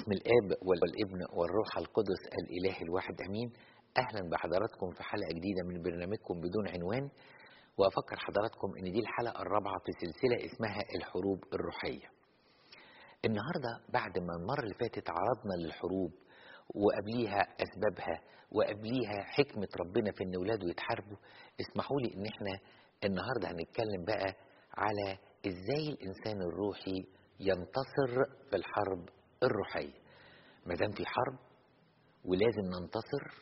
باسم الاب والابن والروح القدس الاله الواحد امين اهلا بحضراتكم في حلقه جديده من برنامجكم بدون عنوان وافكر حضراتكم ان دي الحلقه الرابعه في سلسله اسمها الحروب الروحيه النهارده بعد ما المره اللي فاتت عرضنا للحروب وقبليها اسبابها وقبليها حكمه ربنا في ان اولاده يتحاربوا اسمحوا لي ان احنا النهارده هنتكلم بقى على ازاي الانسان الروحي ينتصر في الحرب الروحيه ما دام في حرب ولازم ننتصر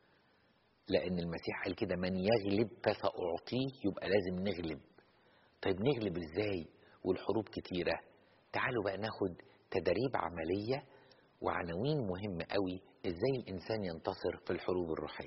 لان المسيح قال كده من يغلب فساعطيه يبقى لازم نغلب طيب نغلب ازاي والحروب كتيره تعالوا بقى ناخد تدريب عمليه وعناوين مهمه قوي ازاي الانسان ينتصر في الحروب الروحيه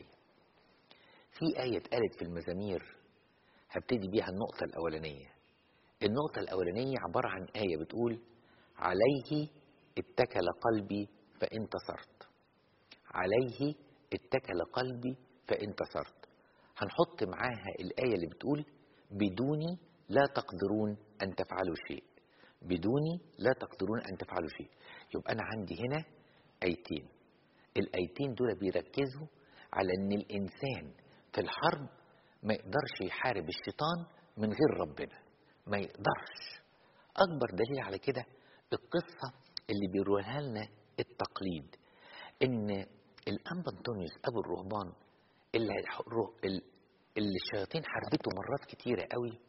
في ايه اتقالت في المزامير هبتدي بيها النقطه الاولانيه النقطه الاولانيه عباره عن ايه بتقول عليه اتكل قلبي فانتصرت عليه اتكل قلبي فانتصرت هنحط معاها الآية اللي بتقول بدوني لا تقدرون أن تفعلوا شيء بدوني لا تقدرون أن تفعلوا شيء يبقى أنا عندي هنا آيتين الآيتين دول بيركزوا على أن الإنسان في الحرب ما يقدرش يحارب الشيطان من غير ربنا ما يقدرش أكبر دليل على كده القصة اللي بيروها لنا التقليد إن الأنبا أنطونيوس أبو الرهبان اللي, اللي الشياطين حاربته مرات كتيرة قوي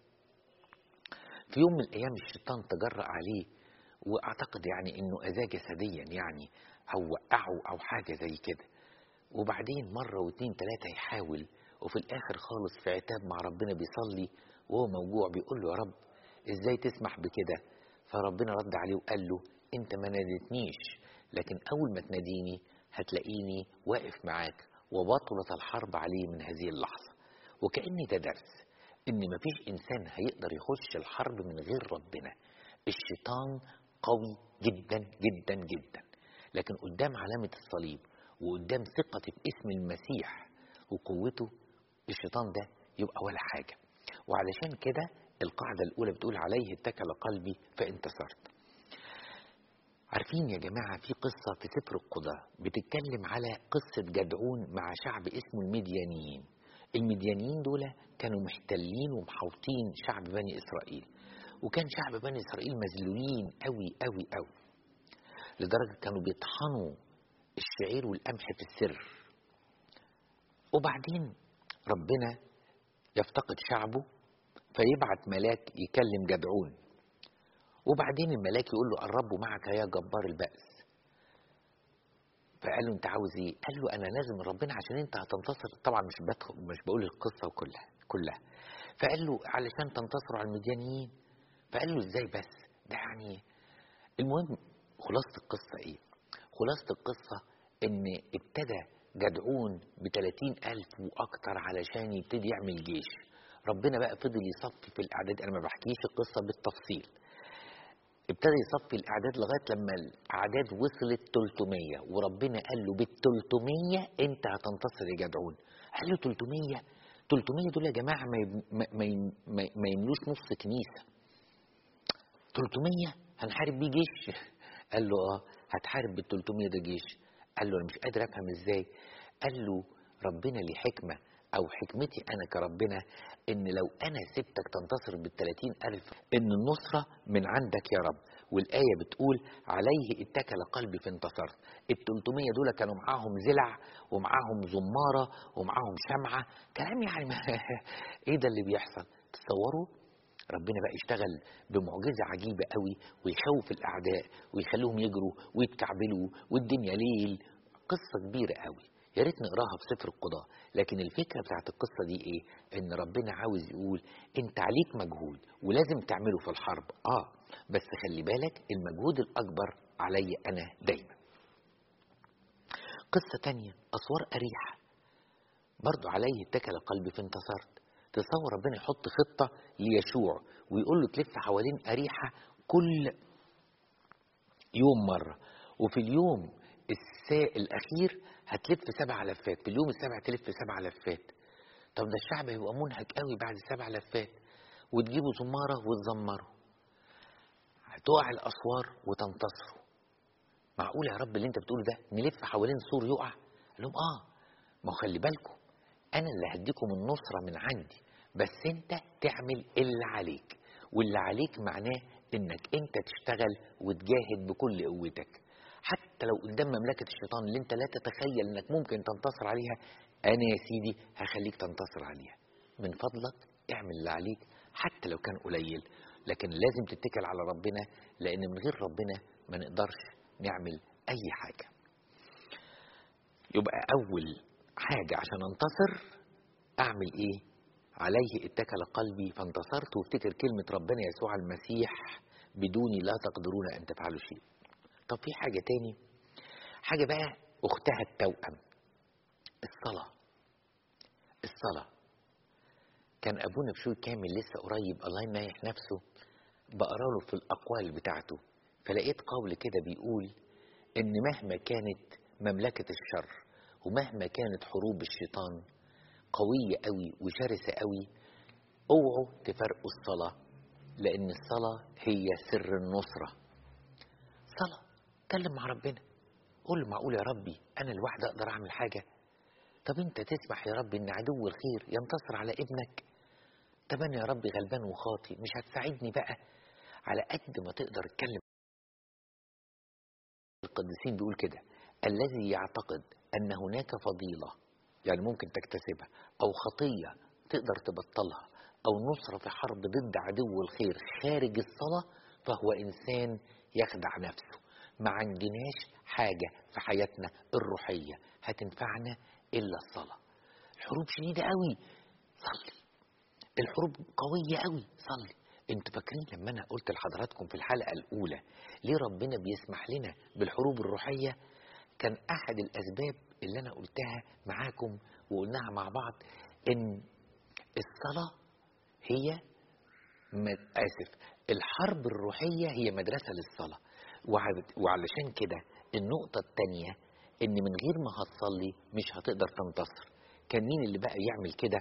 في يوم من الأيام الشيطان تجرأ عليه وأعتقد يعني إنه أذاه جسديا يعني أو وقعه أو حاجة زي كده وبعدين مرة واتنين تلاتة يحاول وفي الآخر خالص في عتاب مع ربنا بيصلي وهو موجوع بيقول له يا رب إزاي تسمح بكده فربنا رد عليه وقال له أنت ما ناديتنيش لكن أول ما تناديني هتلاقيني واقف معاك وبطلت الحرب عليه من هذه اللحظة وكأن ده درس إن مفيش إنسان هيقدر يخش الحرب من غير ربنا الشيطان قوي جدا جدا جدا لكن قدام علامة الصليب وقدام ثقتي باسم المسيح وقوته الشيطان ده يبقى ولا حاجة وعلشان كده القاعدة الأولى بتقول عليه اتكل قلبي فانتصرت عارفين يا جماعة في قصة في سفر القضاء بتتكلم على قصة جدعون مع شعب اسمه المديانيين المديانيين دول كانوا محتلين ومحوطين شعب بني إسرائيل وكان شعب بني إسرائيل مذلولين قوي قوي قوي لدرجة كانوا بيطحنوا الشعير والقمح في السر وبعدين ربنا يفتقد شعبه فيبعت ملاك يكلم جدعون وبعدين الملاك يقول له قربوا معك يا جبار البأس فقال له انت عاوز ايه قال له انا لازم ربنا عشان انت هتنتصر طبعا مش بدخل مش بقول القصه كلها كلها فقال له علشان تنتصروا على المديانيين فقال له ازاي بس ده يعني المهم خلاصه القصه ايه خلاصه القصه ان ابتدى جدعون ب ألف واكتر علشان يبتدي يعمل جيش ربنا بقى فضل يصفي في الاعداد انا ما بحكيش القصه بالتفصيل ابتدى يصفي الاعداد لغايه لما الاعداد وصلت 300 وربنا قال له بال 300 انت هتنتصر يا جدعون قال له 300 300 دول يا جماعه ما ما ما, ما يملوش نص كنيسه 300 هنحارب بيه جيش قال له اه هتحارب بال 300 ده جيش قال له انا مش قادر افهم ازاي قال له ربنا ليه حكمه أو حكمتي أنا كربنا إن لو أنا سبتك تنتصر بالثلاثين ألف إن النصرة من عندك يا رب والآية بتقول عليه اتكل قلبي فانتصرت التلتمية دول كانوا معاهم زلع ومعاهم زمارة ومعاهم شمعة كلام يعني ما إيه ده اللي بيحصل تصوروا ربنا بقى يشتغل بمعجزة عجيبة قوي ويخوف الأعداء ويخليهم يجروا ويتكعبلوا والدنيا ليل قصة كبيرة قوي يا ريت نقراها في سفر القضاء لكن الفكره بتاعت القصه دي ايه ان ربنا عاوز يقول انت عليك مجهود ولازم تعمله في الحرب اه بس خلي بالك المجهود الاكبر علي انا دايما قصه تانية اسوار اريحه برضو عليه اتكل قلبي فانتصرت تصور ربنا يحط خطه ليشوع ويقول له تلف حوالين اريحه كل يوم مره وفي اليوم السا الأخير هتلف سبع لفات في اليوم السابع تلف سبع لفات طب ده الشعب هيبقى منهك قوي بعد سبع لفات وتجيبوا زمارة وتزمروا هتقع الأسوار وتنتصروا معقول يا رب اللي انت بتقوله ده نلف حوالين سور يقع قال لهم اه ما هو خلي بالكم انا اللي هديكم النصره من عندي بس انت تعمل اللي عليك واللي عليك معناه انك انت تشتغل وتجاهد بكل قوتك حتى لو قدام مملكة الشيطان اللي انت لا تتخيل انك ممكن تنتصر عليها انا يا سيدي هخليك تنتصر عليها من فضلك اعمل اللي عليك حتى لو كان قليل لكن لازم تتكل على ربنا لان من غير ربنا ما نقدرش نعمل اي حاجة يبقى اول حاجة عشان انتصر اعمل ايه عليه اتكل قلبي فانتصرت وافتكر كلمة ربنا يسوع المسيح بدوني لا تقدرون ان تفعلوا شيء طب في حاجة تاني حاجة بقى اختها التوأم الصلاة الصلاة كان ابونا بشوي كامل لسه قريب الله يميح نفسه بقرا له في الاقوال بتاعته فلقيت قول كده بيقول ان مهما كانت مملكة الشر ومهما كانت حروب الشيطان قوية قوي وشرسة قوي اوعوا تفرقوا الصلاة لان الصلاة هي سر النصرة صلاة اتكلم مع ربنا قول له معقول يا ربي انا لوحدي اقدر اعمل حاجة طب انت تسمح يا رب ان عدو الخير ينتصر على ابنك طب انا يا ربي غلبان وخاطي مش هتساعدني بقى على قد ما تقدر اتكلم القديسين بيقول كده الذي يعتقد ان هناك فضيلة يعني ممكن تكتسبها او خطية تقدر تبطلها او نصرة في حرب ضد عدو الخير خارج الصلاة فهو انسان يخدع نفسه ما عندناش حاجة في حياتنا الروحية هتنفعنا إلا الصلاة الحروب شديدة قوي صلي الحروب قوية قوي صلي انتوا فاكرين لما انا قلت لحضراتكم في الحلقة الاولى ليه ربنا بيسمح لنا بالحروب الروحية كان احد الاسباب اللي انا قلتها معاكم وقلناها مع بعض ان الصلاة هي مد... اسف الحرب الروحية هي مدرسة للصلاة وعلشان كده النقطة التانية ان من غير ما هتصلي مش هتقدر تنتصر كان مين اللي بقى يعمل كده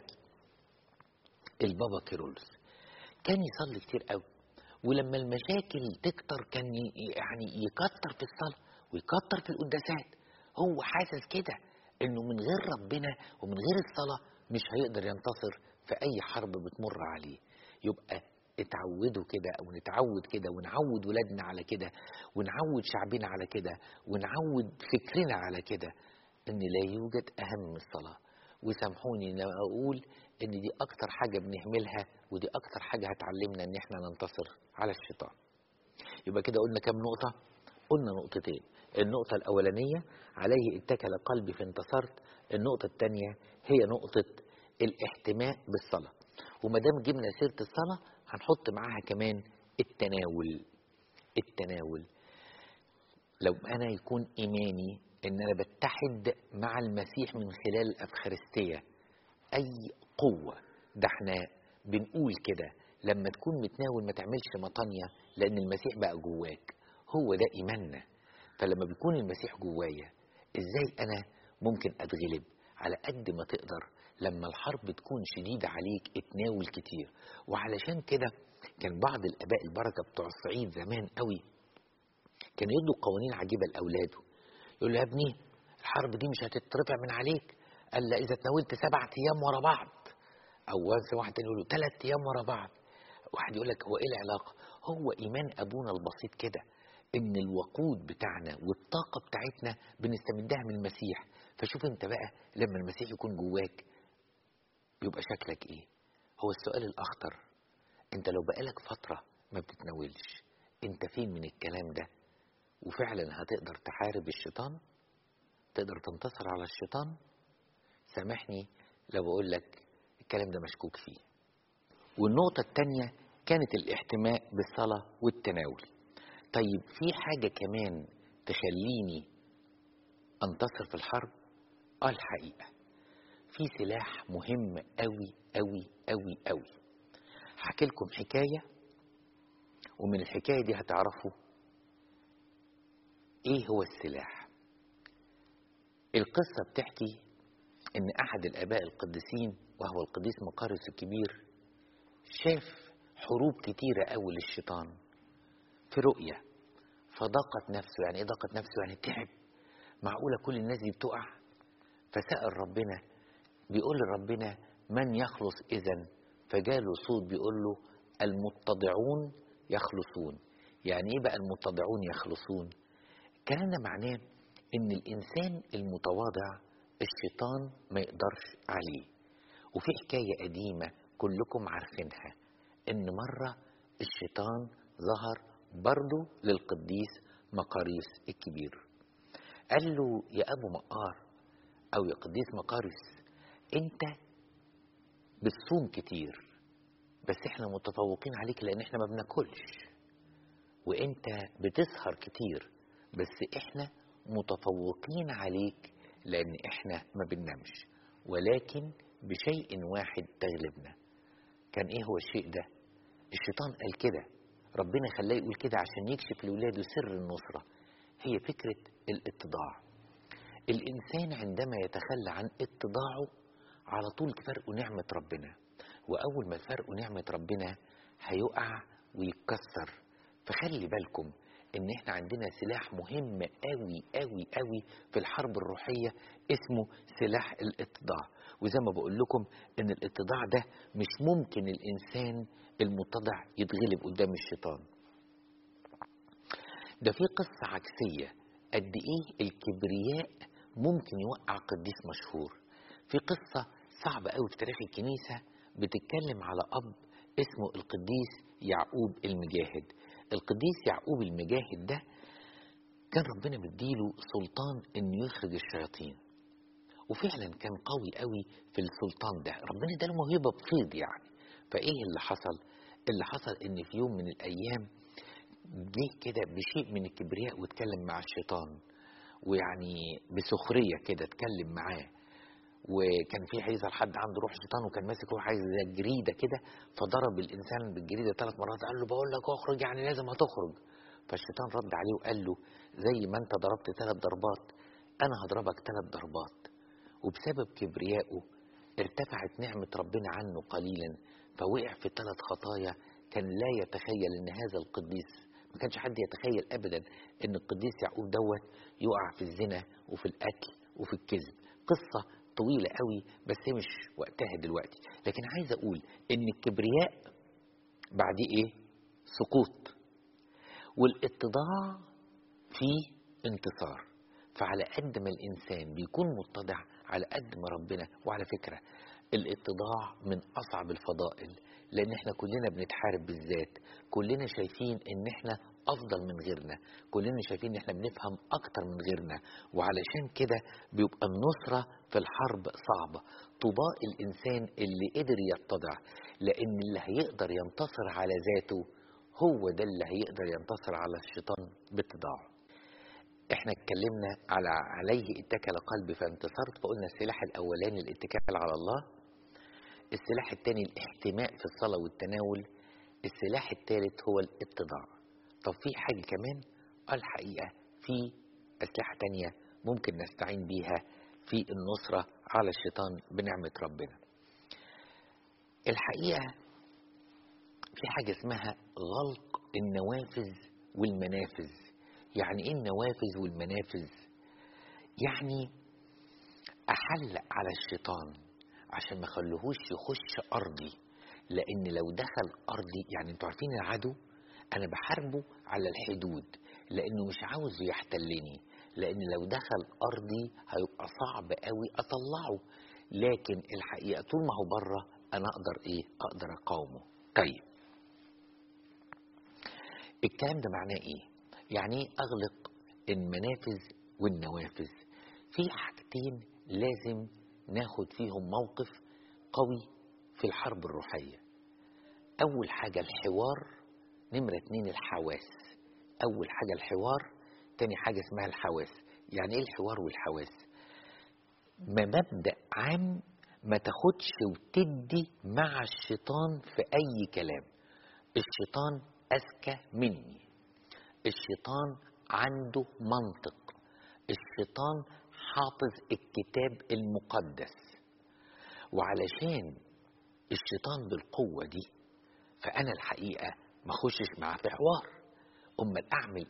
البابا كيرلس كان يصلي كتير قوي ولما المشاكل تكتر كان يعني يكتر في الصلاة ويكتر في القداسات هو حاسس كده انه من غير ربنا ومن غير الصلاة مش هيقدر ينتصر في اي حرب بتمر عليه يبقى اتعودوا كده او نتعود كده ونعود ولادنا على كده ونعود شعبنا على كده ونعود فكرنا على كده ان لا يوجد اهم من الصلاه وسامحوني لما اقول ان دي اكتر حاجه بنهملها ودي اكتر حاجه هتعلمنا ان احنا ننتصر على الشيطان يبقى كده قلنا كام نقطه قلنا نقطتين النقطه الاولانيه عليه اتكل قلبي فانتصرت النقطه الثانيه هي نقطه الاحتماء بالصلاه وما دام جبنا سيره الصلاه هنحط معاها كمان التناول التناول لو انا يكون ايماني ان انا بتحد مع المسيح من خلال الافخارستيه اي قوه ده احنا بنقول كده لما تكون متناول ما تعملش مطانية لان المسيح بقى جواك هو ده ايماننا فلما بيكون المسيح جوايا ازاي انا ممكن اتغلب على قد ما تقدر لما الحرب تكون شديدة عليك اتناول كتير وعلشان كده كان بعض الاباء البركة بتوع الصعيد زمان قوي كانوا يدوا قوانين عجيبة لأولاده يقول له يا ابني الحرب دي مش هتترفع من عليك الا اذا تناولت سبعة ايام ورا بعض او واحد تاني يقول له ثلاث ايام ورا بعض واحد يقول لك هو ايه العلاقة هو ايمان ابونا البسيط كده ان الوقود بتاعنا والطاقة بتاعتنا بنستمدها من المسيح فشوف انت بقى لما المسيح يكون جواك يبقى شكلك ايه هو السؤال الاخطر انت لو بقالك فترة ما بتتناولش انت فين من الكلام ده وفعلا هتقدر تحارب الشيطان تقدر تنتصر على الشيطان سامحني لو بقول لك الكلام ده مشكوك فيه والنقطة التانية كانت الاحتماء بالصلاة والتناول طيب في حاجة كمان تخليني انتصر في الحرب اه الحقيقة في سلاح مهم قوي قوي قوي قوي هحكي لكم حكاية ومن الحكاية دي هتعرفوا ايه هو السلاح القصة بتحكي ان احد الاباء القديسين وهو القديس مقارس الكبير شاف حروب كتيرة قوي للشيطان في رؤية فضاقت نفسه يعني ايه ضاقت نفسه يعني تعب معقولة كل الناس دي بتقع فسأل ربنا بيقول لربنا من يخلص إذا فجاله صوت بيقول له المتضعون يخلصون يعني ايه بقى المتضعون يخلصون الكلام ده معناه ان الانسان المتواضع الشيطان ما يقدرش عليه وفي حكاية قديمة كلكم عارفينها ان مرة الشيطان ظهر برضه للقديس مقاريس الكبير قال له يا ابو مقار او يا قديس مقاريس انت بتصوم كتير بس احنا متفوقين عليك لان احنا ما بناكلش وانت بتسهر كتير بس احنا متفوقين عليك لان احنا ما بننامش ولكن بشيء واحد تغلبنا كان ايه هو الشيء ده الشيطان قال كده ربنا خلاه يقول كده عشان يكشف لاولاده سر النصرة هي فكرة الاتضاع الانسان عندما يتخلى عن اتضاعه على طول تفرقه نعمة ربنا واول ما تفرقه نعمة ربنا هيقع ويتكسر فخلي بالكم ان احنا عندنا سلاح مهم قوي قوي قوي في الحرب الروحية اسمه سلاح الاتضاع وزي ما بقول لكم ان الاتضاع ده مش ممكن الانسان المتضع يتغلب قدام الشيطان ده في قصة عكسية قد ايه الكبرياء ممكن يوقع قديس مشهور في قصة صعبة قوي في تاريخ الكنيسة بتتكلم على اب اسمه القديس يعقوب المجاهد القديس يعقوب المجاهد ده كان ربنا مديله سلطان انه يخرج الشياطين وفعلا كان قوي قوي في السلطان ده ربنا اداله موهبه بفيض يعني فايه اللي حصل اللي حصل ان في يوم من الايام جه كده بشيء من الكبرياء واتكلم مع الشيطان ويعني بسخريه كده اتكلم معاه وكان في هيظهر حد عنده روح شيطان وكان ماسك روح عايز زي جريده كده فضرب الانسان بالجريده ثلاث مرات قال له بقول لك اخرج يعني لازم هتخرج فالشيطان رد عليه وقال له زي ما انت ضربت ثلاث ضربات انا هضربك ثلاث ضربات وبسبب كبريائه ارتفعت نعمة ربنا عنه قليلا فوقع في ثلاث خطايا كان لا يتخيل ان هذا القديس ما كانش حد يتخيل ابدا ان القديس يعقوب دوت يقع في الزنا وفي القتل وفي الكذب قصة طويلة قوي بس هي مش وقتها دلوقتي لكن عايز اقول ان الكبرياء بعديه ايه سقوط والاتضاع فيه انتصار فعلى قد ما الانسان بيكون متضع على قد ما ربنا وعلى فكرة الاتضاع من اصعب الفضائل لان احنا كلنا بنتحارب بالذات كلنا شايفين ان احنا افضل من غيرنا كلنا شايفين ان احنا بنفهم اكتر من غيرنا وعلشان كده بيبقى النصرة في الحرب صعبة طباء الانسان اللي قدر يتضع لان اللي هيقدر ينتصر على ذاته هو ده اللي هيقدر ينتصر على الشيطان باتضاعه احنا اتكلمنا على عليه اتكل قلبي فانتصرت فقلنا السلاح الاولاني الاتكال على الله السلاح الثاني الاحتماء في الصلاة والتناول السلاح الثالث هو الاتضاع طب في حاجة كمان الحقيقة في أسلحة تانية ممكن نستعين بيها في النصرة على الشيطان بنعمة ربنا الحقيقة في حاجة اسمها غلق النوافذ والمنافذ يعني ايه النوافذ والمنافذ يعني احلق على الشيطان عشان ما خلوهوش يخش ارضي لان لو دخل ارضي يعني انتوا عارفين العدو انا بحاربه على الحدود لانه مش عاوز يحتلني لان لو دخل ارضي هيبقى صعب قوي اطلعه لكن الحقيقه طول ما هو بره انا اقدر ايه اقدر اقاومه طيب الكلام ده معناه ايه يعني ايه اغلق المنافذ والنوافذ في حاجتين لازم ناخد فيهم موقف قوي في الحرب الروحية أول حاجة الحوار نمرة اتنين الحواس أول حاجة الحوار تاني حاجة اسمها الحواس يعني ايه الحوار والحواس ما مبدأ عام ما تاخدش وتدي مع الشيطان في أي كلام الشيطان أذكى مني الشيطان عنده منطق الشيطان حافظ الكتاب المقدس وعلشان الشيطان بالقوة دي فأنا الحقيقة ما اخشش معاه في حوار أمال أعمل إيه؟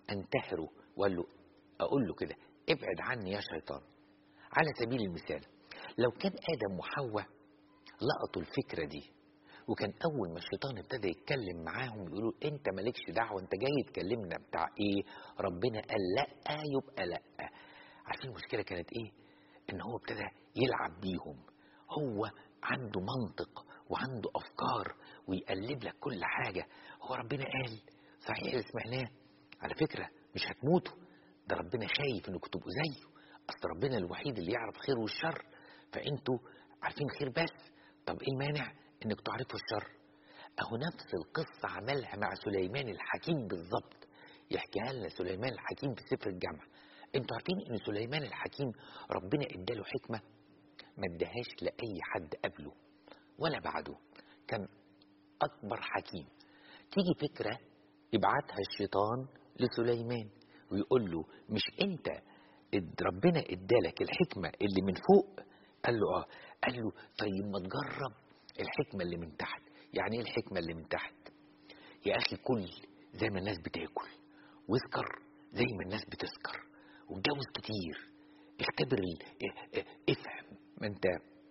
انتهره وقال له اقول له كده ابعد عني يا شيطان على سبيل المثال لو كان ادم وحواء لقطوا الفكره دي وكان اول ما الشيطان ابتدى يتكلم معاهم يقولوا انت مالكش دعوه انت جاي تكلمنا بتاع ايه ربنا قال لا يبقى لا عارفين المشكله كانت ايه ان هو ابتدى يلعب بيهم هو عنده منطق وعنده افكار ويقلب لك كل حاجه هو ربنا قال صحيح اللي سمعناه على فكره مش هتموتوا ده ربنا خايف انكم تبقوا زيه اصل ربنا الوحيد اللي يعرف خير والشر فانتوا عارفين خير بس طب ايه المانع انك تعرفوا الشر اهو نفس القصة عملها مع سليمان الحكيم بالظبط يحكيها لنا سليمان الحكيم في سفر الجامعة انتوا عارفين ان سليمان الحكيم ربنا اداله حكمة ما اداهاش لأي حد قبله ولا بعده كان أكبر حكيم تيجي فكرة يبعتها الشيطان لسليمان ويقول له مش انت اد- ربنا ادالك الحكمة اللي من فوق قال له اه قال له طيب ما تجرب الحكمة اللي من تحت يعني ايه الحكمة اللي من تحت يا اخي كل زي ما الناس بتاكل واسكر زي ما الناس بتسكر واتجوز كتير اختبر ال... اه- اه- افهم ما انت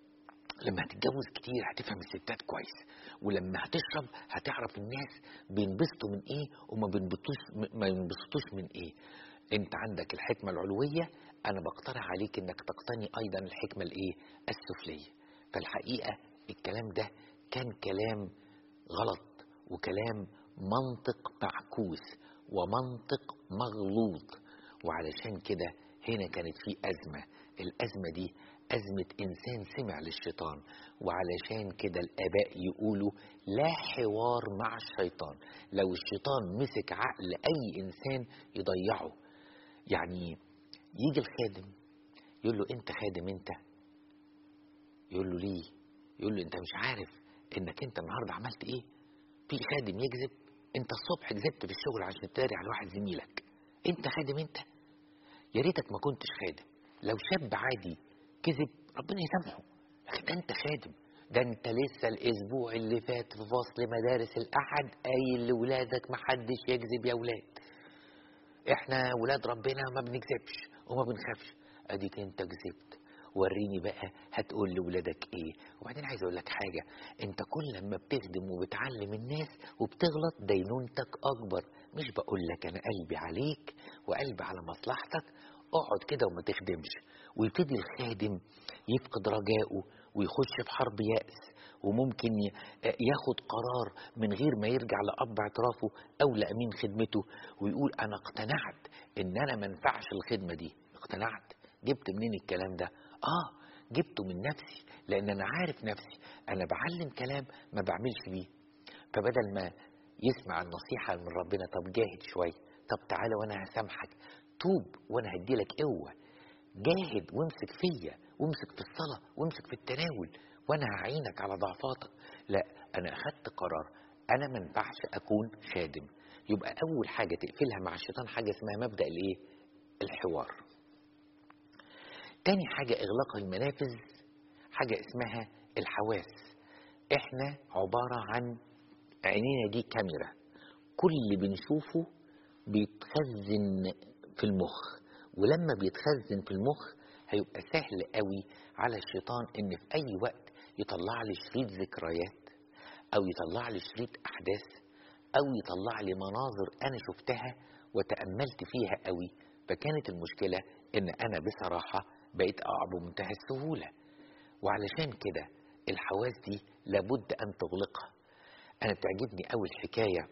لما هتتجوز كتير هتفهم الستات كويس ولما هتشرب هتعرف الناس بينبسطوا من ايه وما بينبسطوش ما ينبسطوش من ايه انت عندك الحكمة العلوية انا بقترح عليك انك تقتني ايضا الحكمة الايه السفلية فالحقيقة الكلام ده كان كلام غلط وكلام منطق معكوس ومنطق مغلوط وعلشان كده هنا كانت في أزمة الأزمة دي أزمة إنسان سمع للشيطان وعلشان كده الآباء يقولوا لا حوار مع الشيطان لو الشيطان مسك عقل أي إنسان يضيعه يعني يجي الخادم يقول له أنت خادم أنت يقول له ليه يقول له أنت مش عارف إنك أنت النهاردة عملت إيه في خادم يكذب أنت الصبح كذبت في الشغل عشان تداري على واحد زميلك أنت خادم أنت يا ريتك ما كنتش خادم لو شاب عادي كذب ربنا يسامحه لكن انت خادم ده انت لسه الاسبوع اللي فات في فصل مدارس الاحد قايل لولادك ما حدش يكذب يا ولاد احنا ولاد ربنا ما بنكذبش وما بنخافش اديك انت كذبت وريني بقى هتقول لولادك ايه وبعدين عايز اقول لك حاجه انت كل لما بتخدم وبتعلم الناس وبتغلط دينونتك اكبر مش بقول لك انا قلبي عليك وقلبي على مصلحتك اقعد كده وما تخدمش ويبتدي الخادم يفقد رجائه ويخش في حرب يأس وممكن ي- ياخد قرار من غير ما يرجع لأب اعترافه أو لأمين خدمته ويقول أنا اقتنعت إن أنا ما انفعش الخدمة دي اقتنعت جبت منين الكلام ده آه جبته من نفسي لأن أنا عارف نفسي أنا بعلم كلام ما بعملش بيه فبدل ما يسمع النصيحة من ربنا طب جاهد شوية طب تعالى وأنا هسامحك توب وأنا هديلك قوة جاهد وامسك فيا وامسك في الصلاة وامسك في التناول وانا هعينك على ضعفاتك لا انا اخدت قرار انا ما ينفعش اكون خادم يبقى اول حاجة تقفلها مع الشيطان حاجة اسمها مبدأ الايه الحوار تاني حاجة اغلاق المنافذ حاجة اسمها الحواس احنا عبارة عن عينينا دي كاميرا كل اللي بنشوفه بيتخزن في المخ ولما بيتخزن في المخ هيبقى سهل قوي على الشيطان ان في اي وقت يطلع لي شريط ذكريات او يطلع لي شريط احداث او يطلع لي مناظر انا شفتها وتاملت فيها قوي فكانت المشكله ان انا بصراحه بقيت اقع بمنتهى السهوله وعلشان كده الحواس دي لابد ان تغلقها انا بتعجبني قوي الحكايه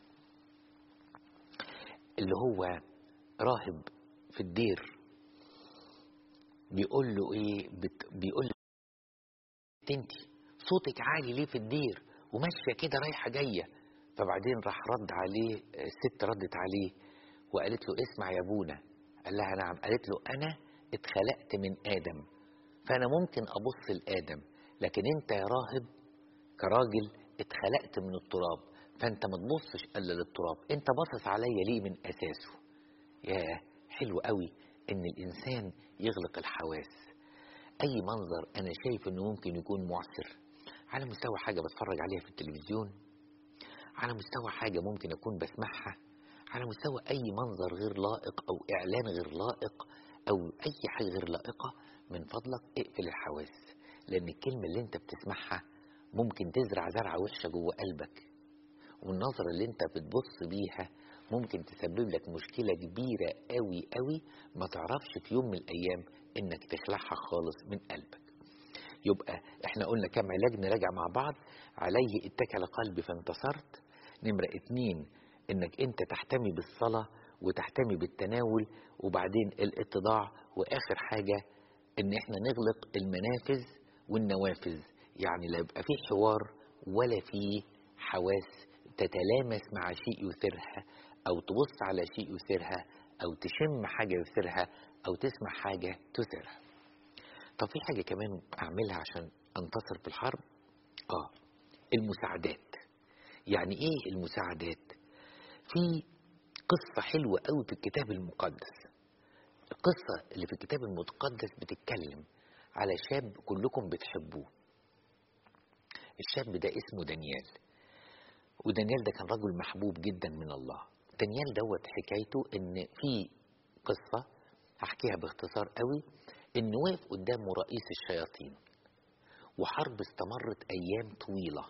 اللي هو راهب في الدير بيقول له ايه بت... بيقول له انت صوتك عالي ليه في الدير وماشيه كده رايحه جايه فبعدين راح رد عليه الست ردت عليه وقالت له اسمع يا ابونا قال لها نعم قالت له انا اتخلقت من ادم فانا ممكن ابص لادم لكن انت يا راهب كراجل اتخلقت من التراب فانت ما تبصش الا للتراب انت باصص عليا ليه من اساسه ياه حلو قوي ان الانسان يغلق الحواس اي منظر انا شايف انه ممكن يكون معسر على مستوى حاجه بتفرج عليها في التلفزيون على مستوى حاجه ممكن اكون بسمعها على مستوى أي منظر غير لائق أو إعلان غير لائق أو أي حاجة غير لائقة من فضلك اقفل الحواس لأن الكلمة اللي أنت بتسمعها ممكن تزرع زرعة وحشة جوه قلبك والنظرة اللي أنت بتبص بيها ممكن تسبب لك مشكلة كبيرة قوي قوي ما تعرفش في يوم من الأيام إنك تخلعها خالص من قلبك يبقى احنا قلنا كم علاج نراجع مع بعض عليه اتكل قلبي فانتصرت نمرة اتنين انك انت تحتمي بالصلاة وتحتمي بالتناول وبعدين الاتضاع واخر حاجة ان احنا نغلق المنافذ والنوافذ يعني لا يبقى فيه حوار ولا فيه حواس تتلامس مع شيء يثيرها او تبص على شيء يثيرها او تشم حاجة يثيرها او تسمع حاجة تثيرها طب في حاجة كمان أعملها عشان أنتصر في الحرب؟ آه المساعدات يعني إيه المساعدات؟ في قصة حلوة قوي في الكتاب المقدس القصة اللي في الكتاب المقدس بتتكلم على شاب كلكم بتحبوه الشاب ده اسمه دانيال ودانيال ده كان رجل محبوب جدا من الله دانيال دوت حكايته ان في قصة هحكيها باختصار قوي إن وقف قدامه رئيس الشياطين وحرب استمرت أيام طويلة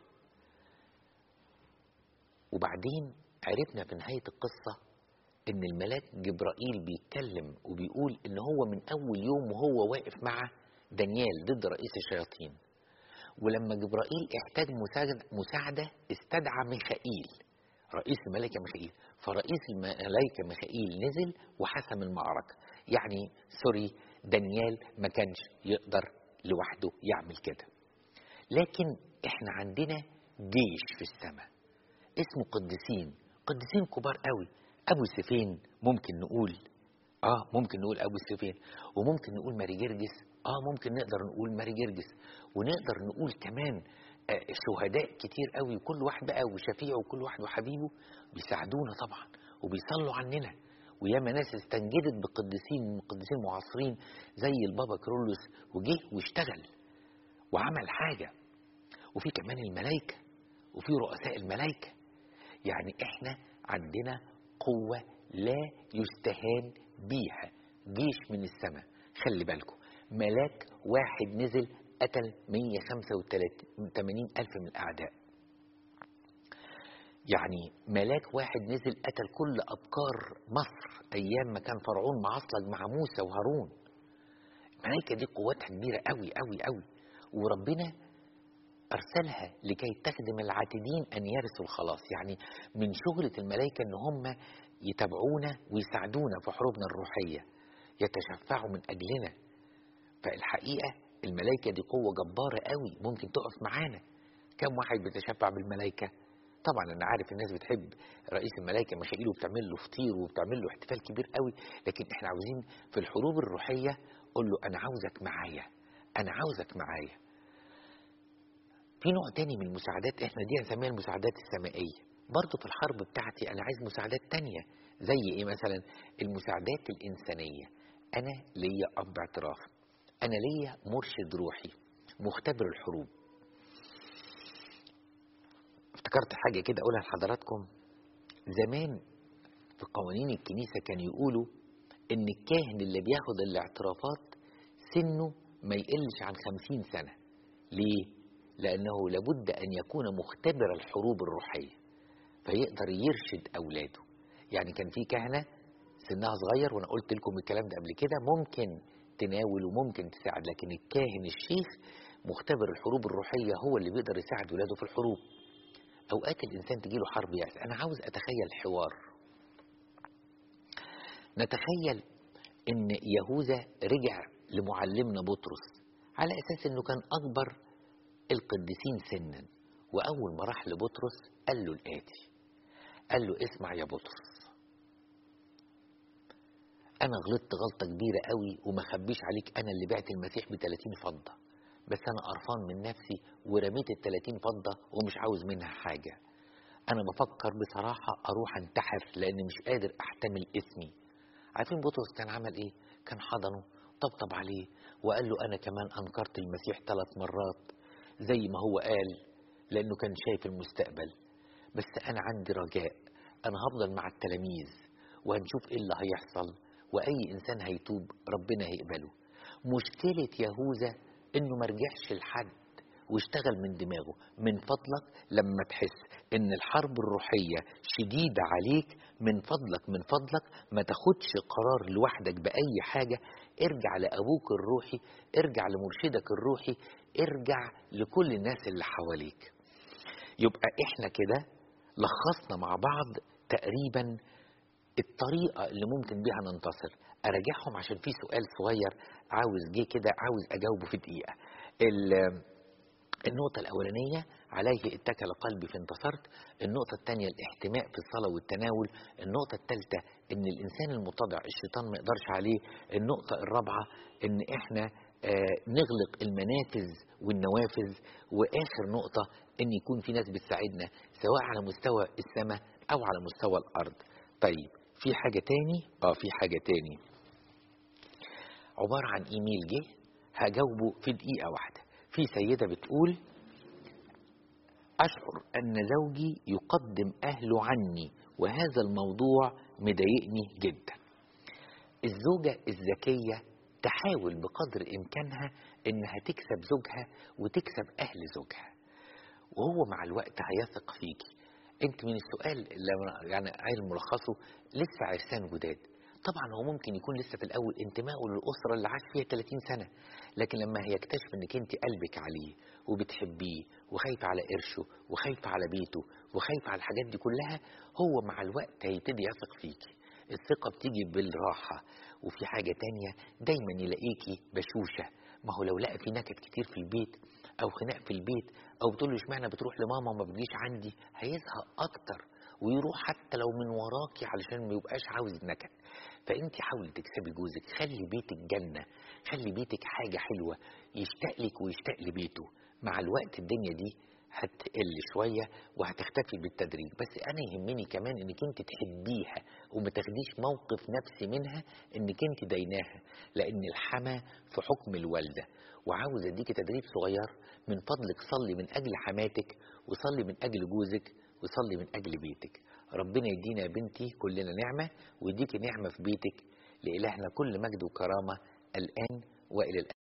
وبعدين عرفنا في نهاية القصة إن الملاك جبرائيل بيتكلم وبيقول إن هو من أول يوم وهو واقف مع دانيال ضد رئيس الشياطين ولما جبرائيل احتاج مساعدة استدعى ميخائيل رئيس الملائكة ميخائيل فرئيس الملائكة ميخائيل نزل وحسم المعركة يعني سوري دانيال ما كانش يقدر لوحده يعمل كده لكن احنا عندنا جيش في السماء اسمه قديسين قديسين كبار قوي ابو سفين ممكن نقول اه ممكن نقول ابو سفين وممكن نقول ماري جرجس اه ممكن نقدر نقول ماري جرجس ونقدر نقول كمان آه شهداء كتير قوي وكل واحد بقى وشفيعه وكل واحد وحبيبه بيساعدونا طبعا وبيصلوا عننا وياما ناس استنجدت بقديسين قديسين معاصرين زي البابا كرولوس وجه واشتغل وعمل حاجة وفي كمان الملائكة وفي رؤساء الملائكة يعني احنا عندنا قوة لا يستهان بيها جيش من السماء خلي بالكم ملاك واحد نزل قتل 185 ألف من الأعداء يعني ملاك واحد نزل قتل كل أبكار مصر أيام ما كان فرعون معصلج مع موسى وهارون الملائكة دي قوتها كبيرة قوي قوي قوي وربنا أرسلها لكي تخدم العاتدين أن يرثوا الخلاص يعني من شغلة الملائكة أن هم يتابعونا ويساعدونا في حروبنا الروحية يتشفعوا من أجلنا فالحقيقة الملائكة دي قوة جبارة قوي ممكن تقف معانا كم واحد بيتشفع بالملائكة طبعا انا عارف الناس بتحب رئيس الملائكه ميخائيل وبتعمل له فطير وبتعمل له احتفال كبير قوي لكن احنا عاوزين في الحروب الروحيه قول له انا عاوزك معايا انا عاوزك معايا في نوع تاني من المساعدات احنا دي هنسميها المساعدات السمائيه برضه في الحرب بتاعتي انا عايز مساعدات تانية زي ايه مثلا المساعدات الانسانيه انا ليا اب اعتراف انا ليا مرشد روحي مختبر الحروب افتكرت حاجة كده أقولها لحضراتكم زمان في قوانين الكنيسة كان يقولوا إن الكاهن اللي بياخد الاعترافات سنه ما يقلش عن خمسين سنة ليه؟ لأنه لابد أن يكون مختبر الحروب الروحية فيقدر يرشد أولاده يعني كان في كهنة سنها صغير وأنا قلت لكم الكلام ده قبل كده ممكن تناول وممكن تساعد لكن الكاهن الشيخ مختبر الحروب الروحية هو اللي بيقدر يساعد ولاده في الحروب اوقات الانسان تجيله حرب يأس انا عاوز اتخيل حوار نتخيل ان يهوذا رجع لمعلمنا بطرس على اساس انه كان اكبر القديسين سنا واول ما راح لبطرس قال له الاتي قال له اسمع يا بطرس انا غلطت غلطه كبيره قوي وما خبيش عليك انا اللي بعت المسيح ب 30 فضه بس انا قرفان من نفسي ورميت ال 30 فضه ومش عاوز منها حاجه انا بفكر بصراحه اروح انتحر لان مش قادر احتمل اسمي عارفين بطرس كان عمل ايه كان حضنه طبطب عليه وقال له انا كمان انكرت المسيح ثلاث مرات زي ما هو قال لانه كان شايف المستقبل بس انا عندي رجاء انا هفضل مع التلاميذ وهنشوف ايه اللي هيحصل واي انسان هيتوب ربنا هيقبله مشكلة يهوذا انه مرجعش لحد واشتغل من دماغه من فضلك لما تحس ان الحرب الروحية شديدة عليك من فضلك من فضلك ما تاخدش قرار لوحدك بأي حاجة ارجع لأبوك الروحي ارجع لمرشدك الروحي ارجع لكل الناس اللي حواليك يبقى احنا كده لخصنا مع بعض تقريبا الطريقة اللي ممكن بيها ننتصر أراجعهم عشان في سؤال صغير عاوز جه كده عاوز أجاوبه في دقيقة النقطة الأولانية عليه اتكل قلبي فانتصرت النقطة الثانية الاحتماء في الصلاة والتناول النقطة الثالثة ان الإنسان المتضع الشيطان ما يقدرش عليه النقطة الرابعة ان احنا آه نغلق المنافذ والنوافذ وآخر نقطة ان يكون في ناس بتساعدنا سواء على مستوى السماء أو على مستوى الأرض طيب في حاجة تاني اه في حاجة تاني عبارة عن ايميل جه هجاوبه في دقيقة واحدة في سيدة بتقول أشعر أن زوجي يقدم أهله عني وهذا الموضوع مضايقني جدا الزوجة الذكية تحاول بقدر إمكانها إنها تكسب زوجها وتكسب أهل زوجها وهو مع الوقت هيثق فيكي انت من السؤال اللي يعني عايز ملخصه لسه عرسان جداد طبعا هو ممكن يكون لسه في الاول انتمائه للاسره اللي عاش فيها 30 سنه لكن لما هيكتشف انك انت قلبك عليه وبتحبيه وخايفه على قرشه وخايفه على بيته وخايفه على الحاجات دي كلها هو مع الوقت هيبتدي يثق فيكي الثقه بتيجي بالراحه وفي حاجه تانية دايما يلاقيكي بشوشه ما هو لو لقى في نكد كتير في البيت او خناق في البيت او بتقول له اشمعنى بتروح لماما وما بتجيش عندي هيزهق اكتر ويروح حتى لو من وراكي علشان ما يبقاش عاوز نكد فانت حاولي تكسبي جوزك خلي بيتك جنه خلي بيتك حاجه حلوه يشتاق لك ويشتاق لبيته مع الوقت الدنيا دي هتقل شوية وهتختفي بالتدريج بس أنا يهمني كمان إنك أنت تحبيها وما تاخديش موقف نفسي منها إنك أنت ديناها لأن الحما في حكم الوالدة وعاوز أديكي تدريب صغير من فضلك صلي من أجل حماتك وصلي من أجل جوزك وصلي من أجل بيتك ربنا يدينا يا بنتي كلنا نعمة ويديكي نعمة في بيتك لإلهنا كل مجد وكرامة الآن وإلى الآن